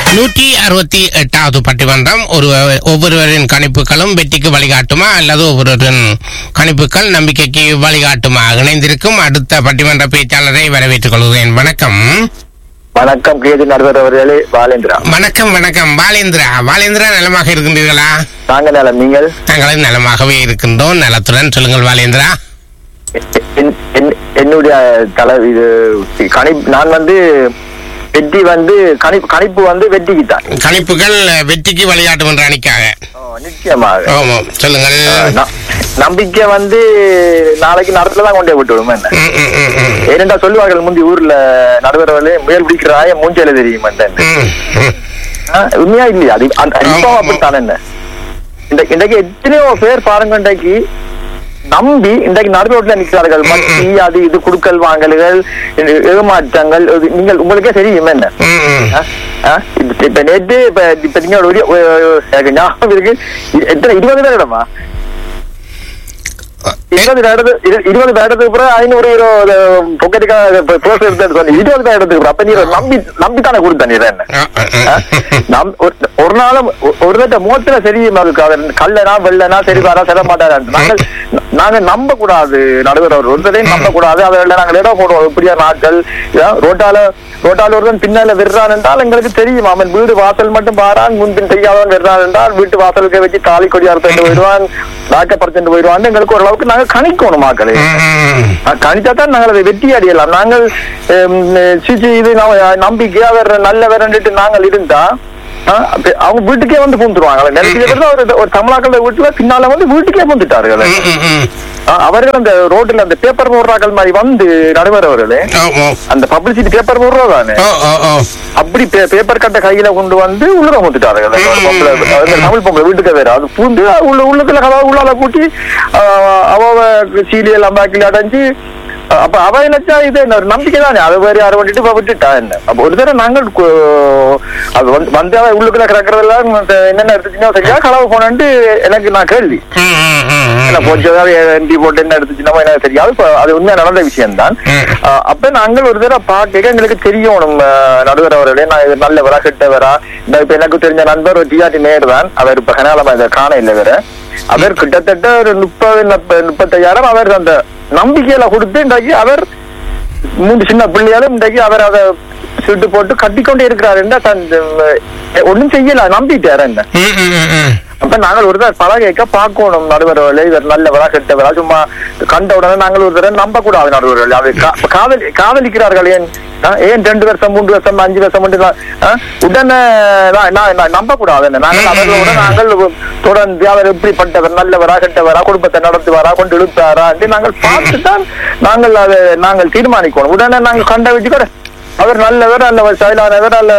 நூற்றி அறுபத்தி எட்டாவது பட்டிமன்றம் ஒரு ஒவ்வொருவரின் கணிப்புகளும் வெற்றிக்கு வழிகாட்டுமா அல்லது ஒவ்வொருவரின் கணிப்புகள் நம்பிக்கைக்கு வழிகாட்டுமா இணைந்திருக்கும் அடுத்த பட்டிமன்ற பேச்சாளரை வரவேற்றுக் கொள்கிறேன் வணக்கம் வணக்கம் கேது நடுவர் அவர்களே பாலேந்திரா வணக்கம் வணக்கம் பாலேந்திரா பாலேந்திரா நலமாக இருக்கின்றீர்களா நாங்க நலம் நீங்கள் நாங்களும் நலமாகவே இருக்கின்றோம் நலத்துடன் சொல்லுங்கள் பாலேந்திரா என்- என்- என்னுடைய தலை இது கணிப்பு நான் வந்து வெற்றி வந்து கணிப்பு கணிப்பு வந்து வெற்றிக்கு தான் கணிப்புகள் வெற்றிக்கு வழிகாட்டும் என்ற அணிக்காக நிச்சயமாக ஆமாம் சொல்லுங்கள் ந- நம்பிக்கை வந்து நாளைக்கு நடத்துல தான் கொண்டே விட்டு விடுமா என்ன ம், ம், ம், ம். ஏனென்றா சொல்லுவார்கள் முந்தி ஊர்ல நடுவர்களே முயல் பிடிக்கிறாய மூஞ்சல தெரியும் ம், ம். உண்மையா இல்லையா அது அந்த- ஆமா, இப்போ ஆமா. அப்படித்தானே என்ன இந்த இன்றைக்கு எத்தனையோ பேர் பாருங்க இன்றைக்கு நம்பி இன்றைக்கு நடுரோட்ல நிற்கிறார்கள் மத்தி அது இது குடுக்கல் வாங்கல்கள் இது ஏமாற்றங்கள் இது நீங்கள் உங்களுக்கே தெரியும் என்ன ம், ம். ஆ? ஆ? இப்ப இப்ப நேற்று இப்ப இப்ப நீங்க ஒரு ஒரு- ஒரு- எனக்கு ஞாபகம் இருக்கு இ- எத்தனை இருபது பேரிடமா இருபது வருடத்துக்கு இரு- இருபது வருடத்துக்கு பிறகு ஐநூறு பொக்கெட்டுக்காக போஸ்ட் எடுத்து சொன்னீங்க இருபது வருடத்துக்கு பிறகு அப்ப நீ நம்பி நம்பி தானே கொடுத்த நீ என்ன ஆ, ஆ, ஆ? ஆ. நம் ஒரு- ஒரு நாளும் ஒ- ஒரு தட்ட முகத்துல தெரியும் அதுக்கு அவர் கல்லனா வெள்ளனா சரி வரா செல்ல மாட்டாரு நாங்கள் நாங்க நம்ப கூடாது நடுவர் அவர் ஒருத்தரையும் நம்ப கூடாது அதில் நாங்கள் இடம் போடுவோம் இப்படியா நாட்கள் இதான் ரோட்டால ரோட்டால ஒருத்தன் பின்னால விடுறான் என்றால் எங்களுக்கு தெரியும் அவன் வீடு வாசல் மட்டும் பாரான் முன்பின் செய்யாதவன் விடுறான் என்றால் வீட்டு வாசலுக்கு வச்சு தாலி கொடி அறுத்து போயிடுவான் நாக்கப்பறிச்சுட்டு போயிடுவான் எங்களுக்கு ஓரளவுக்கு நாங்க கணிக்கணும் மக்களே ம், கணிச்சா தான் நாங்கள் அதை வெற்றி அடையலாம் நாங்கள் ஹம், சிச்சி இது நம்ம நம்பிக்கை அவர் நல்லவர் நாங்கள் இருந்தா ஆ, அப்ப அவங்க வீட்டுக்கே வந்து பூந்துருவாங்க நிறைய பேர் தான் ஒரு ஒரு தமிழாக்கள் வீட்டுல பின்னால வந்து வீட்டுக்கே பூந்துட்டார்கள் ம், ம், ம். ஆ, அவர்கள் அந்த ரோட்ல அந்த பேப்பர் போடுறாக்கள் மாதிரி வந்து நடுவர் அவர்களே ஓ, ஓ. அந்த பப்ளிசிட்டி பேப்பர் போடுறா தானே ஓ, ஓ, ஓ. அப்படி பே- பேப்பர் கட்ட கையில கொண்டு வந்து உள்ள வந்துட்டார்கள் அந்த ஒரு பொம்பளை, அந்த தமிழ் பொம்பளை வீட்டுக்கு வேற அது பூந்து உள்ள உள்ளுக்குள்ள கதவு உள்ளால கூட்டி ஆ, அவ அவ சீலியெல்லாம் பேக்கில் அடைஞ்சு ஆ, அப்ப அவ நினைச்சா இது என்ன ஒரு நம்பிக்கை தானே அதை வேற யாரை விட்டுட்டு இப்ப விட்டுட்டா என்ன அப்ப ஒரு தடவை நாங்கள் கு- அது வந்து வந்து அவ உள்ளுக்குள்ள கிடக்குறதெல்லாம் என்னென்ன எடுத்துச்சுன்னா சரியா களவு போனேன்ட்டு எனக்கு நான் கேள்வி ம், ம், ம், என்ன ம். போச்சதாவது என்டி போட்டு என்ன எடுத்துச்சுன்னா எனக்கு தெரியாது இப்ப அது உண்மையா நடந்த விஷயம் தான் ம். அப்ப நாங்கள் ஒரு தடவை பார்க்க எங்களுக்கு தெரியும் நம்ம நடுவர் அவர்களே நான் இது நல்லவரா கெட்டவரா இந்த இப்ப எனக்கு தெரிஞ்ச நண்பர் ஒரு டிஆர்டி நேர் தான் அவர் இப்ப கனாலமா இதை காண இல்லை வேற அவர் கிட்டத்தட்ட ஒரு முப்பது முப்ப- முப்பத்தையாயிரம் அவர் அந்த நம்பிக்கையில கொடுத்து இன்றைக்கு அவர் மூன்று சின்ன பிள்ளையாலும் இன்றைக்கு அவர் அதை சுட்டு போட்டு கட்டிக்கொண்டே இருக்கிறார் என்ன தன் ஒன்றும் செய்யல நம்பிட்டாரு என்ன ம், ம், ம், ம். அப்ப நாங்கள் ஒரு தடவை பழகைக்க பார்க்கணும் நடுவர்களே இவர் நல்லவரா கெட்டவரா சும்மா கண்ட உடனே நாங்கள் ஒரு தடவை நம்ப கூடாது நடுவர்கள் அது கா- காதலி காதலிக்கிறார்கள் ஏன் ஆ, ஏன் ரெண்டு வருஷம் மூன்று வருஷம் அஞ்சு வருஷம் மட்டும் தான், ஆ, உடனே நான் நான் நான் நம்ப கூடாது என்ன. நாங்கள் அவர்களோட நாங்கள் தொடர்ந்து அவர் எப்படிப்பட்டவர் நல்லவரா கெட்டவரா குடும்பத்தை நடத்துவாரா கொண்டு இழுப்பாரா என்று நாங்கள் பார்த்து தான் நாங்கள் அதை நாங்கள் தீர்மானிக்கணும் உடனே நாங்கள் கண்ட வச்சு கூட அவர் நல்லவர் நல்லவர் சைலானவர் நல்ல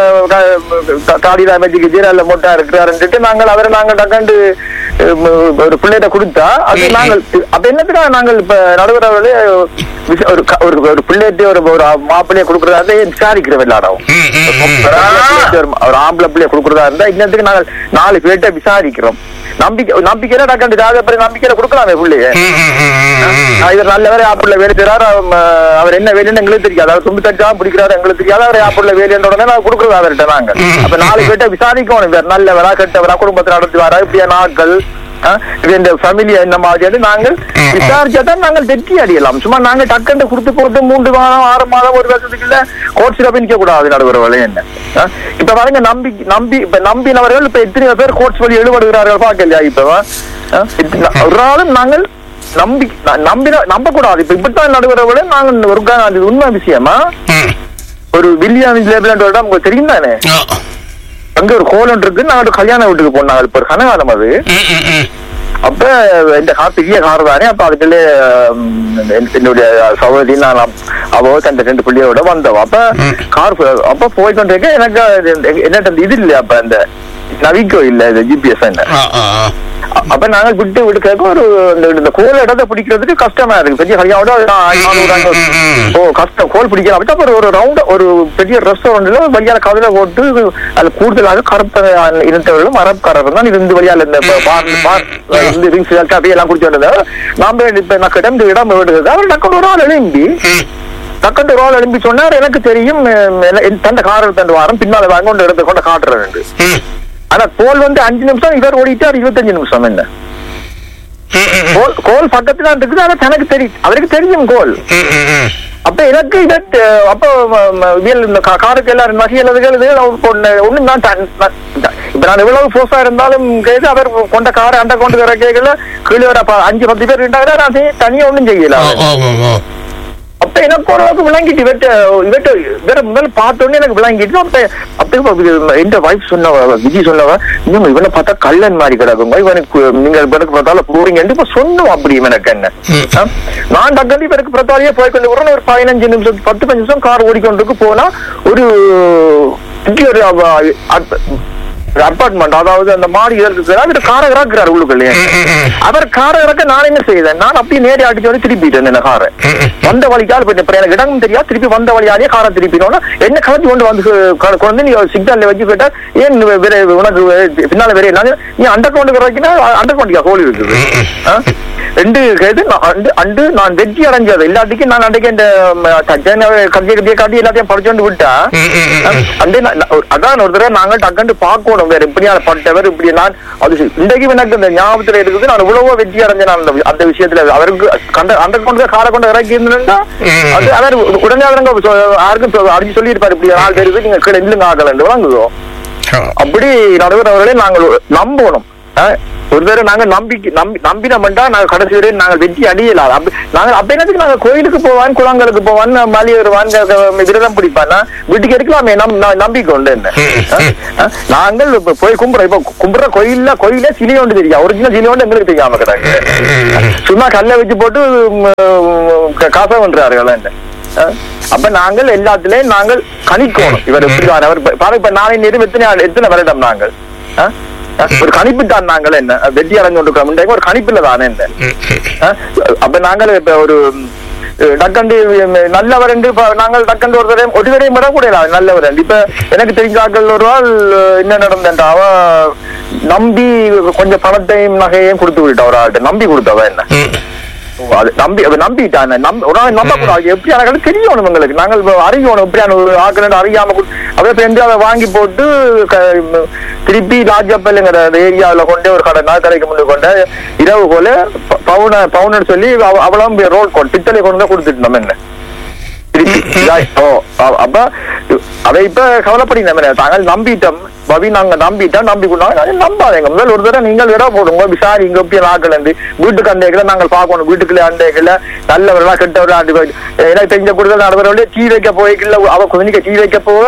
காடியில அமைச்சுக்கு நல்ல மொட்டா இருக்கிறாருன்ட்டு நாங்கள் அவரை நாங்கள் டக்காண்டு உம், ஒரு பிள்ளைகிட்ட கொடுத்தா அது ம், நாங்கள் அப்ப என்னத்துக்காக நாங்கள் இப்ப நடுவர் அவர்களே விச- ஒரு க- ஒரு ஒரு பிள்ளைகிட்ட ஒரு ஒரு மாப்பிள்ளைய கொடுக்கறதா விசாரிக்கிற விளையாடும் ம், ம், ம். ஒரு ஆம்பளை பிள்ளைய கொடுக்கறதா இருந்தா இன்னத்துக்கு நாங்கள் நாலு பேர்கிட்ட விசாரிக்கிறோம் நம்பிக்கை நம்பிக்கையில டக்காண்டு ஜாதகப்படி நம்பிக்கையில கொடுக்கலாமே பிள்ளைய ம், ம், ம், ம், ம். ஆ, இவர் நல்லவரே ஆப்பிள்ல வேலை செய்யறாரு அவ- ம, அவர் என்ன வேலைன்னு எங்களுக்கு தெரியாது அவர் தும்பி தச்சா பிடிக்கிறாரு எங்களுக்கு தெரியாது அவர் ஆப்பிள்ல வேலைன்ற உடனே நான் கொடுக்குறது அவர்கிட்ட நாங்க ம். அப்ப நாலு பேர்ட்ட விசாரிக்கணும் இவர் நல்லவரா கெட்டவரா குடும்பத்தை நடத்தி வரா இப்படியா நாட்கள் ஆ, இது இந்த ஃபேமிலி என்ன மாதிரி நாங்கள் ம். விசாரிச்சா தான் நாங்கள் வெற்றி அடையலாம் சும்மா நாங்க டக்குன்னு கொடுத்து போட்டு மூன்று மாதம் ஆறு மாதம் ஒரு வருஷத்துக்கு இல்ல கோர்ட்ஸ்ல போய் நிக்க கூடாது நடுவர்களே என்ன ஆ, இப்ப பாருங்க நம்பி நம்பி இப்ப நம்பினவர்கள் இப்ப எத்தனை பேர் கோர்ட்ஸ் வழி எழுபடுகிறார்கள் பார்க்கலையா இப்ப ஆ, இத்தனை- ஒரு நாளும் நாங்கள் நம்பி ந- நம்பின நம்ப கூடாது இப்ப இப்படித்தான் நடுவரவுல நாங்க ஒரு கா- அது உண்மை விஷயமா ம். ஒரு வில்லியம் லேபிள் இடம் உங்களுக்கு தெரியும் தானே ஓ. அங்க ஒரு கோலம் இருக்கு நாங்க ஒரு கல்யாண வீட்டுக்கு போனாங்க இப்ப ஒரு கனகாலம் அது ம், ம், ம். அப்ப இந்த கார் பெரிய கார் தானே அப்ப அதுக்குள்ள என்னுடைய சகோதரி நான் அப்- அவ தன் ரெண்டு பிள்ளையோட வந்தோம் அப்ப ம். கார் அப்ப போய் கொண்டிருக்க எனக்கு என்னட்ட இது இல்லையா அப்ப அந்த நவிக்கோ இல்ல இது ஜிபிஎஸ் என்ன ஓ, ஓ, ஓ. அ- அப்ப நாங்கள் விட்டு விடுக்க ஒரு இந்த- இந்த கோல் இடத்தை பிடிக்கிறதுக்கு கஷ்டமா இருக்கு பெரிய கல்யாணம் நானூறு ஐநூறு ம், ம், ம். ஓ கஷ்டம் கோல் பிடிக்கலாம் அப்ப அப்புறம் ஒரு ரவுண்ட் ஒரு பெரிய ரெஸ்டாரண்ட்ல வழியால கதில போட்டு அதுல கூடுதலாக கருப்ப இருந்தவர்களும் அரப்காரர்கள் தான் இருந்து வழியால இந்த பார் பார் இருந்து ரிங்ஸ் காஃபி எல்லாம் குடிச்சு வந்தது நாம இப்ப நான் கிடந்து இடம் விடுறது அவர் டக்கு ஒரு ஆள் எழும்பி ம். டக்குன்னு ரோல் எழுப்பி சொன்னார் எனக்கு தெரியும் அஹ், என- என் தந்த கார் தந்து வாரம் பின்னால வாங்க கொண்டு இடத்த கொண்டு காட்டுறது ம். ஆனா கோல் வந்து அஞ்சு நிமிஷம் இவர் ஓடிட்டார் இருபத்தஞ்சு நிமிஷம் என்ன ம், ம், ம். கோல் கோல் பக்கத்துல இருக்குது ஆனா தனக்கு தெரியும் அவருக்கு தெரியும் கோல் ம், ம், ம். அப்ப எனக்கு இத அப்ப ம- ம- இவியல் இந்த கா- காருக்கு எல்லாரும் நகையலதுகள் இது ஒண்ணு நான் த- நான் இந்த- இப்ப நான் எவ்வளவு போஸா இருந்தாலும் கேது அவர் கொண்ட காரை அண்ட கொண்டு வர கேட்கல கீழே வர ப- அஞ்சு பத்து பேர் இருந்தாங்க நான் செய்ய- தனியா ஒண்ணும் செய்யல ஓ ஓ ஓ, ஓ அப்ப எனக்கு ஓரளவுக்கு விளங்கிட்டு இவட்ட இவட்ட இவர முதல்ல பார்த்தோன்னே எனக்கு விளங்கிட்டு அப்ப அப்ப எந்த வைஃப் சொன்னவ விஜய் சொன்னவ நீங்க இவனை பார்த்தா கள்ளன் மாதிரி கிடக்குங்க இவனுக்கு நீங்க இவனுக்கு பார்த்தால போறீங்க இப்ப சொன்னோம் அப்படி இவனுக்கு என்ன ம். ஆ? நான் டக்கண்டி இவருக்கு பிரத்தாலேயே போய் கொண்டு வரணும் ஒரு பதினஞ்சு நிமிஷம் பத்து பதினஞ்சு நிமிஷம் கார் ஓடிக்கொண்டிருக்கு போனா ஒரு இங்க ஒரு அப்பார்ட்மெண்ட் அதாவது அந்த மாடி இருக்கு அவர் காரை இறக்குறாரு உள்ளுக்குள்ளேயே ம், ம், ம். அவர் காரை இறக்க நான் என்ன செய்தேன் நான் அப்படியே நேரே அடிச்சு வந்து திருப்பிட்டேன் என்ன காரை ம், ம். வந்த வழிக்கால் போயிட்டு அப்புறம் எனக்கு இடமும் தெரியாது திருப்பி வந்த வழியாலே காரை திருப்பினோன்னா என்ன கலத்தி கொண்டு வந்து க- கொண்டு வந்து நீ சிக்னல்ல வச்சு போயிட்டா ஏன் வேற உனக்கு வே- பின்னால வேற என்ன நீ அண்டர் கவுண்ட் வரைக்கும் அண்டர் கவுண்டியா கோழி இருக்குது ஆ? ரெண்டு கேது நான் அண்டு அண்டு நான் வெற்றி அடைஞ்சது இல்லாட்டிக்கு நான் அன்றைக்கு இந்த கட்டிய கட்டிய காட்டி எல்லாத்தையும் படிச்சோண்டு விட்டா ம், ம், ம், ம். அண்டே நான் நான் ஒரு- அதான் ஒரு தடவை நாங்க டக்குன்னு பார்க்கணும் வேற எப்படியான பட்டவர் இப்படி நான் அது சரி. இன்றைக்கு எனக்கு இந்த ஞாபகத்துல இருக்குது நான் இவ்வளவோ வெற்றி அடைஞ்சேன் நான் அந்த வி- அந்த விஷயத்துல அவருக்கு கண்ட அந்த கொண்டு காரை கொண்டு இறக்கி இருந்தா ம். அது அவர் உ- உடனே அவருங்க சொ- யாருக்கும் சொ- அடிச்சு சொல்லியிருப்பாரு இப்படி ஆள் பேருக்கு நீங்க கீழே இல்லுங்க ஆகலன்னு வாங்குதோ ஓ. அப்படி நடுவர் அவர்களே நாங்கள் நம்பணும் அஹ், ஒரு தடவை நாங்க நம்பிக்கை நம்பி நம்பினோம்டா நாங்க கடைசி வரை நாங்கள் வெற்றி அடியலாம் அப்படி நாங்க அப்ப என்னத்துக்கு நாங்க கோயிலுக்கு போவான் குளங்களுக்கு போவான் மலி வருவான் க- க- விரதம் பிடிப்பான் வீட்டுக்கு இருக்கலாமே நம் ந- நம்பிக்கை உண்டு என்ன அஹ், அஹ், நாங்கள் இப்ப போய் கும்புறோம் இப்ப கும்புற கோயில்ல கோயில சிலை ஒன்று தெரியும் ஒரிஜினல் சிலை ஒன்று எங்களுக்கு தெரியாம கிடக்கு சும்மா கல்லை வச்சு போட்டு ம், க- காசை பண்றார்கள் என்ன அஹ், அப்ப நாங்கள் எல்லாத்துலயும் நாங்கள் கணிக்கணும் இவர் எப்படிதான் அவர் இப்ப- பாருங்க இப்ப நாளை நேரம் எத்தனை ஆள்- எத்தனை வருடம் நாங்கள் அஹ்? அஹ், ஒரு கணிப்பு தான் நாங்கள் என்ன வெற்றி அடைஞ்சு கொண்டிருக்கிறோம் ஒரு கணிப்புல தானே என்ன ம், ம். அஹ், அப்ப நாங்கள் இப்ப ஒரு அஹ், டக்கண்டு உம், நல்லவர் என்று இப்ப நாங்கள் டக்கண்டு ஒரு தடவை ஒரு தடவை விட கூட நல்லவர் என்று. இப்ப எனக்கு தெரிஞ்ச ஆட்கள் ஒரு ஆள் அஹ், என்ன நடந்தா அவ நம்பி கொஞ்சம் பணத்தையும் நகையையும் கொடுத்து விட்டா ஒரு ஆள்கிட்ட நம்பி கொடுத்தவ என்ன ம். ஓ, அது நம்பி அவ நம்பிட்டான் நம்ப ஒரு நாள் நம்ப கூடாது எப்படி எனக்கு தெரியணும் எங்களுக்கு நாங்கள் இப்ப அறியணும் எப்படியான ஒரு ஆக்கள் அறியாம கு- அப்படியே சேர்ந்து அதை வாங்கி போட்டு க- ம், திருப்பி ராஜப்பல்லுங்கிற ஏரியாவுல கொண்டு ஒரு கடை நாள் கடைக்கு முன்னாடி கொண்டு இரவு போல ப- பவுன பவுனன்னு சொல்லி அவ- அவளும் ரோல் கொண்டு பித்தளை கொண்டு தான் கொடுத்துட்டு நம்ம என்ன திருப்பி இதாய்- ஓ அ- அப்ப அதை இப்ப கவலைப்படி நம்ம தாங்கள் நம்பிட்டோம் பவி நாங்க நம்பிட்டோம் நம்பி கொண்டாங்க நம்பாதீங்க முதல் ஒரு தடவை நீங்கள் இடம் போடுங்க விசாரி இங்க எப்படி நாக்கள் இருந்து வீட்டுக்கு அண்டைகளை நாங்கள் பார்க்கணும் வீட்டுக்குள்ள அண்டைகளை நல்லவர்களா கெட்டவர்களா அண்டு போய் எனக்கு தெரிஞ்ச கூடுதல் நடவர்களே டீ வைக்க போய்க்கல அவ குழந்தைக்கு டீ வைக்க போக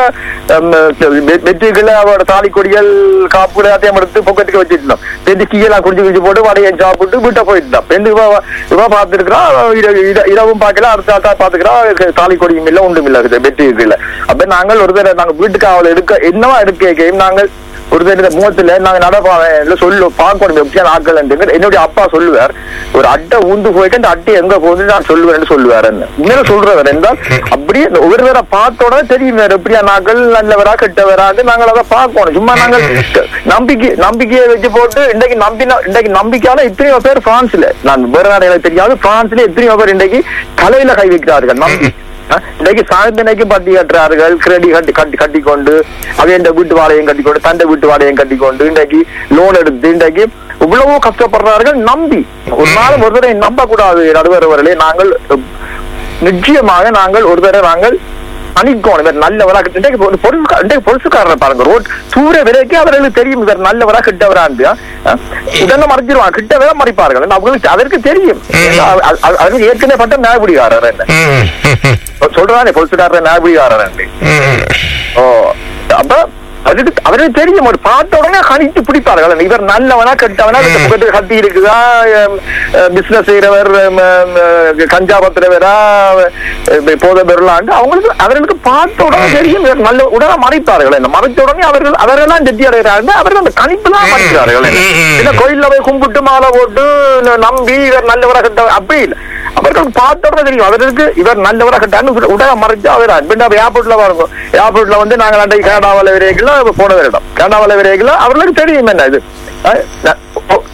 வெற்றிக்குள்ள அவரோட தாலி கொடிகள் காப்பு எல்லாத்தையும் எடுத்து பொக்கத்துக்கு வச்சிருந்தோம் பெண்டு கீழெல்லாம் குடிச்சு குடிச்சு போட்டு வடையை சாப்பிட்டு வீட்டை போயிட்டு பெண்டு இவ இவ பார்த்துருக்கிறா இரவும் பார்க்கல அடுத்த ஆட்டா பாத்துக்கிறா தாலி கொடியும் இல்ல ஒன்றும் இல்ல இருக்குது வெற்றி இருக்குல்ல அப்ப நாங்கள் ஒரு தடவை நாங்க வீட்டுக்கு அவளை எடுக்க என்னவா எடுக்க நாங்கள் ஒரு தடவை முகத்துல நாங்க நடப்பாவேன் சொல்லு பார்க்கணும் எப்படியான ஆட்கள் என்னுடைய அப்பா சொல்லுவார் ஒரு அட்டை ஊந்து போயிட்டு அந்த அட்டை எங்க போகுது நான் சொல்லுவேன் சொல்லுவார் உண்மையில சொல்றவர் என்றால் அப்படியே இந்த ஒரு தடவை பார்த்த உடனே தெரியும் வேற எப்படியா நாட்கள் நல்லவரா கெட்டவராது நாங்கள் அதை பார்க்கணும் சும்மா நாங்கள் நம்பிக்கை நம்பிக்கையை வச்சு போட்டு இன்றைக்கு நம்பினா இன்றைக்கு நம்பிக்கையால எத்தனையோ பேர் பிரான்ஸ்ல நான் வேற நாடுகளுக்கு தெரியாது பிரான்ஸ்ல எத்தனையோ பேர் இன்றைக்கு தலையில கை வைக்கிறார்கள் நம்பி அஹ், இன்றைக்கு சாயந்தனைக்கு பட்டி கட்டுறார்கள் கிரெடி கட்டி கட்டி கட்டி கொண்டு அவை இந்த வீட்டு வாடகையும் கட்டி கொண்டு தந்தை வீட்டு வாடகையும் கட்டி கொண்டு இன்றைக்கு லோன் எடுத்து இன்றைக்கு இவ்வளவோ கஷ்டப்படுறார்கள் நம்பி ஒரு நாள் ஒரு தடவை நம்ப கூடாது நடுவரவர்களே நாங்கள் அஹ், நிச்சயமாக நாங்கள் ஒரு தடவை நாங்கள் அணிக்கோணும் இவர் நல்லவரா கெட்ட- இன்றைக்கு ஒரு பொருள் இன்றைக்கு பொருசுக்காரரை பாருங்க ரோட் தூர விலைக்கு அவர்களுக்கு தெரியும் இவர் நல்லவரா கிட்டவரா இதெல்லாம் மறைச்சிருவாங்க கிட்ட வேலை மறைப்பார்கள் அவங்களுக்கு அதற்கு தெரியும் ஏன்னா, அவ- அவ- அவருக்கு ஏற்கனவே பட்ட நியாயப்படிக்காரர் என்ன ம், ம், ம். சொல்றானே பொலிசுக்காரர் நியாயப்படிக்காரர் ம். ஓ அப்ப அதுக்கு அவருக்கு தெரியும் ஒரு பார்த்த உடனே கணித்து பிடிப்பார்கள் இவர் நல்லவனா கெட்டவனா இந்த முகத்துக்கு கத்தி இருக்குதா பிசினஸ் செய்யறவர் எம், எம், கஞ்சா பத்துறவரா போத பெறலாண்டு அவங்களுக்கு அவர்களுக்கு பார்த்த உடனே தெரியும் இவர் நல்ல உடனே மறைப்பார்கள் என்ன மறைச்ச உடனே அவர்கள் அவரெல்லாம் வெற்றி அடைகிறார்கள் அவர்கள் அந்த கணிப்பு தான் மறைக்கிறார்கள் என்ன. இல்ல கோயில்ல போய் கும்பிட்டு மாலை போட்டு நம்பி இவர் நல்லவரா கெட்டவர் அப்படி இல்லை அவர்கள் பார்த்த உடனே தெரியும் அவருக்கு இவர் நல்லவரா கட்டான்னு உடனே மறைச்சு அவர் பின்ன ஏர்போர்ட்ல பாருங்க ஏர்போர்ட்ல வந்து நாங்கள் அன்றைக்கு கனடாவில் விரைகள் போன வருடம் கனடாவில் விரைகள் அவர்களுக்கு தெரியும் என்ன இது அஹ் ந- ஓ,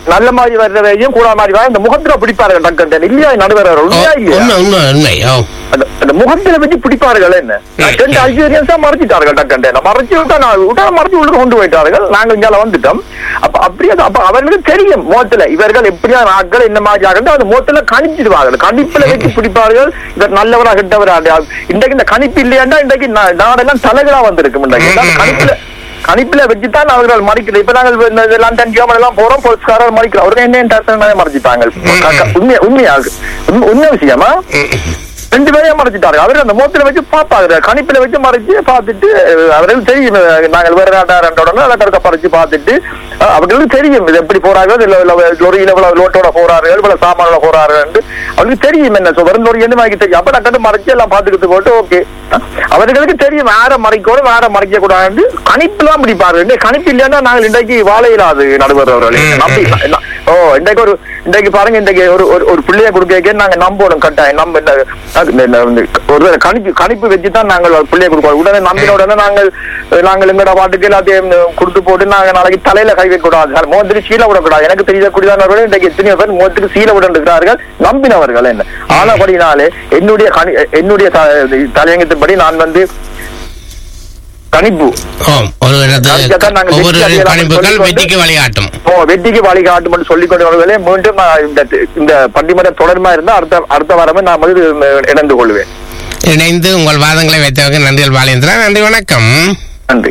நல்ல மாதிரி வர்றதையும் கூட மாதிரி வர இந்த முகத்துல பிடிப்பார்கள் டக்கன் இல்லையா நடுவர் ஓ, இல்லையா இல்லையா உண்மை உண்மை உண்மை ஓ அந்த அந்த முகத்துல வச்சு பிடிப்பார்கள் என்ன ரெண்டு அல்ஜீரியன்ஸா மறைச்சிட்டார்கள் டக்கன் மறைச்சு விட்டா நான் விட்டா மறைச்சு உள்ள கொண்டு போயிட்டார்கள் நாங்கள் இங்கால வந்துட்டோம் அப்ப அப்படியே அது- அப்ப அவர்களுக்கு தெரியும் முகத்துல இவர்கள் எப்படியா ஆட்கள் என்ன மாதிரி ஆகட்டும் அந்த முகத்துல கணிச்சிடுவார்கள் கணிப்புல வச்சு பிடிப்பார்கள் இவர் நல்லவரா கெட்டவரா இன்றைக்கு இந்த கணிப்பு இல்லையாண்டா இன்றைக்கு நா- நாடெல்லாம் தலைகளா வந்திருக்கும் இன்றைக்கு அந்த கணிப்புல கணிப்புல வச்சுதான் அவர்கள் மறைக்கிறது இப்ப நாங்கள் இந்த இந்த லண்டன் ஜெர்மன் எல்லாம் போறோம் போலீஸ்காரர் மறைக்கிறோம் அவர்கள் என்ன மறைச்சிட்டாங்க உண்மையா உண்மையா உண்மை- உண்மை விஷயமா ரெண்டு பேரையும் மறைச்சிட்டாரு அவர் அந்த மூத்துல வச்சு பார்ப்பாரு கணிப்புல வச்சு மறைச்சு பார்த்துட்டு அஹ், அவர்களுக்கு தெரியும் அஹ், நாங்கள் வேற நாட்டாரண்டோட கருக்க பறிச்சு பார்த்துட்டு அஹ், அவர்களுக்கு தெரியும் இது எப்படி போறார்கள் இல்ல இல்ல லொரியில இவ்வளவு லோட்டோட போறார்கள் இவ்வளவு சாமானோட போறார்கள் என்று அவர்களுக்கு தெரியும் என்ன வெறும் லொரி என்ன மாதிரி தெரியும் அப்ப டக்கட்டு மறைச்சு எல்லாம் பார்த்துக்கிட்டு போட்டு ஓகே அவர்களுக்கு தெரியும் வேற மறைக்கணும் வேற மறைக்க கூடாது கணிப்புலாம் பிடிப்பாரு இந்த கணிப்பு இல்லைன்னா நாங்கள் இன்றைக்கு வாழ இயலாது நடுவர் அவர்களே ம், நம்பி ந- ஓ இன்றைக்கு ஒரு இன்றைக்கு பாருங்க இன்றைக்கு ஒரு ஒரு- ஒரு பிள்ளைய கொடுக்க நாங்க நம்பணும் கட்டாயம் நம்ம இந்த அது இந்த- இந்த- இந்த ஒரு வேளை கணிப்பு கணிப்பு வச்சு தான் நாங்கள் ஒரு பிள்ளைய கொடுப்போம் உடனே நம்பின உடனே நாங்கள் நாங்கள் எங்கட பாட்டுக்கு எல்லாத்தையும் கொடுத்து போட்டு நாங்க நாளைக்கு தலையில கை வைக்க கூடாது மோத்திரி சீல விடக்கூடாது எனக்கு தெரியக்கூடியவர்கள் இன்றைக்கு எத்தனையோ பேர் மோத்திரி சீல விடுகிறார்கள் நம்பினவர்கள் என்ன ஆனபடினாலே என்னுடைய கணி என்னுடைய த- தலையங்கத்தின்படி நான் வந்து கணிப்பு ஓம் ஒருவரது அதுக்காக நாங்கள் ஒவ்வொருவரின் வெற்றி கணிப்புகள் அடையலாம் வெற்றிக்கு வழிகாட்டும் ஓ வெற்றிக்கு வழிகாட்டும் என்று சொல்லிக் கொண்டவர்களே மீண்டும் நான் இந்த இந்த பண்டிமன்ற தொடர்மா இருந்தா அடுத்த அடுத்த வாரமே நான் வந்து இணைந்து கொள்வேன் இணைந்து உங்கள் வாதங்களை வைத்தவங்க நன்றிகள் பாலேந்திரா நன்றி வணக்கம் நன்றி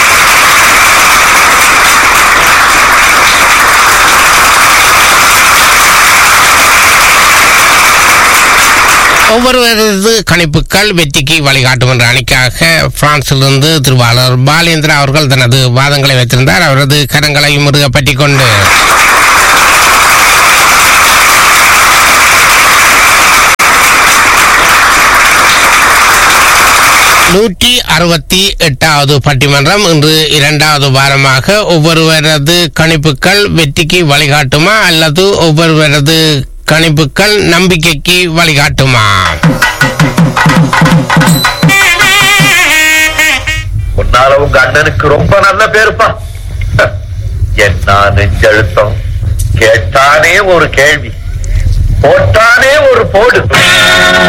ஒவ்வொருவரது கணிப்புகள் வெற்றிக்கு வழிகாட்டும் என்ற அணிக்காக பிரான்சிலிருந்து திருவாளர் பாலேந்திரா அவர்கள் தனது வாதங்களை வைத்திருந்தார் அவரது கரங்களை முருக பற்றி கொண்டு நூற்றி அறுபத்தி எட்டாவது பட்டிமன்றம் இன்று இரண்டாவது வாரமாக ஒவ்வொருவரது கணிப்புகள் வெற்றிக்கு வழிகாட்டுமா அல்லது ஒவ்வொருவரது கணிப்புகள் நம்பிக்கைக்கு வழிகாட்டுமா உன்னால உங்க அண்ணனுக்கு ரொம்ப நல்ல பேருப்பா என்ன நெஞ்சழுத்தம் கேட்டானே ஒரு கேள்வி போட்டானே ஒரு போடு